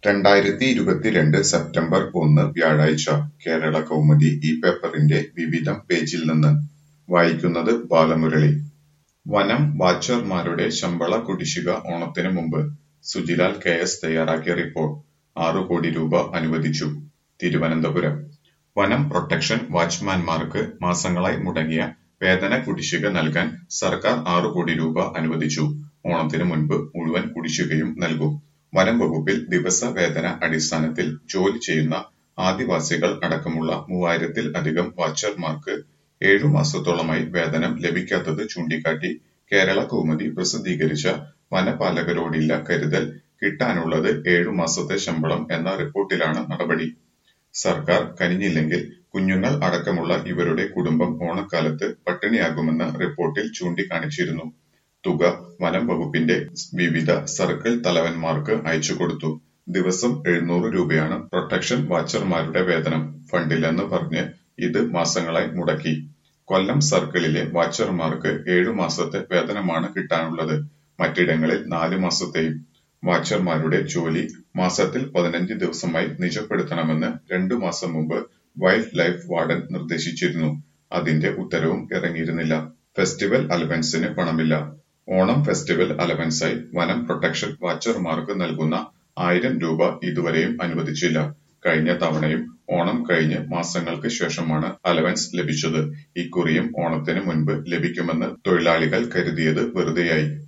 രണ്ടായിരത്തി ഇരുപത്തിരണ്ട് സെപ്റ്റംബർ ഒന്ന് വ്യാഴാഴ്ച കേരള കൗമുദി ഈ പേപ്പറിന്റെ വിവിധം പേജിൽ നിന്ന് വായിക്കുന്നത് ബാലമുരളി വനം വാച്ചർമാരുടെ ശമ്പള കുടിശ്ശിക ഓണത്തിന് മുമ്പ് സുജിലാൽ കെ എസ് തയ്യാറാക്കിയ റിപ്പോർട്ട് ആറു കോടി രൂപ അനുവദിച്ചു തിരുവനന്തപുരം വനം പ്രൊട്ടക്ഷൻ വാച്ച്മാൻമാർക്ക് മാസങ്ങളായി മുടങ്ങിയ വേതന കുടിശ്ശിക നൽകാൻ സർക്കാർ ആറു കോടി രൂപ അനുവദിച്ചു ഓണത്തിന് മുൻപ് മുഴുവൻ കുടിശ്ശികയും നൽകും വനം വകുപ്പിൽ ദിവസ വേതന അടിസ്ഥാനത്തിൽ ജോലി ചെയ്യുന്ന ആദിവാസികൾ അടക്കമുള്ള മൂവായിരത്തിൽ അധികം വാച്ചർമാർക്ക് ഏഴു മാസത്തോളമായി വേതനം ലഭിക്കാത്തത് ചൂണ്ടിക്കാട്ടി കേരള കൗമുദി പ്രസിദ്ധീകരിച്ച വനപാലകരോടില്ല കരുതൽ കിട്ടാനുള്ളത് ഏഴു മാസത്തെ ശമ്പളം എന്ന റിപ്പോർട്ടിലാണ് നടപടി സർക്കാർ കനിഞ്ഞില്ലെങ്കിൽ കുഞ്ഞുങ്ങൾ അടക്കമുള്ള ഇവരുടെ കുടുംബം ഓണക്കാലത്ത് പട്ടിണിയാകുമെന്ന് റിപ്പോർട്ടിൽ ചൂണ്ടിക്കാണിച്ചിരുന്നു തുക വനം വകുപ്പിന്റെ വിവിധ സർക്കിൾ തലവന്മാർക്ക് അയച്ചുകൊടുത്തു ദിവസം എഴുന്നൂറ് രൂപയാണ് പ്രൊട്ടക്ഷൻ വാച്ചർമാരുടെ വേതനം ഫണ്ടില്ലെന്ന് പറഞ്ഞ് ഇത് മാസങ്ങളായി മുടക്കി കൊല്ലം സർക്കിളിലെ വാച്ചർമാർക്ക് ഏഴു മാസത്തെ വേതനമാണ് കിട്ടാനുള്ളത് മറ്റിടങ്ങളിൽ നാല് മാസത്തെയും വാച്ചർമാരുടെ ജോലി മാസത്തിൽ പതിനഞ്ച് ദിവസമായി നിജപ്പെടുത്തണമെന്ന് രണ്ടു മാസം മുമ്പ് വൈൽഡ് ലൈഫ് വാർഡൻ നിർദ്ദേശിച്ചിരുന്നു അതിന്റെ ഉത്തരവും ഇറങ്ങിയിരുന്നില്ല ഫെസ്റ്റിവൽ അലവൻസിന് പണമില്ല ഓണം ഫെസ്റ്റിവൽ അലവൻസായി വനം പ്രൊട്ടക്ഷൻ വാച്ചർമാർക്ക് നൽകുന്ന ആയിരം രൂപ ഇതുവരെയും അനുവദിച്ചില്ല കഴിഞ്ഞ തവണയും ഓണം കഴിഞ്ഞ് മാസങ്ങൾക്ക് ശേഷമാണ് അലവൻസ് ലഭിച്ചത് ഇക്കുറിയും ഓണത്തിന് മുൻപ് ലഭിക്കുമെന്ന് തൊഴിലാളികൾ കരുതിയത് വെറുതെയായി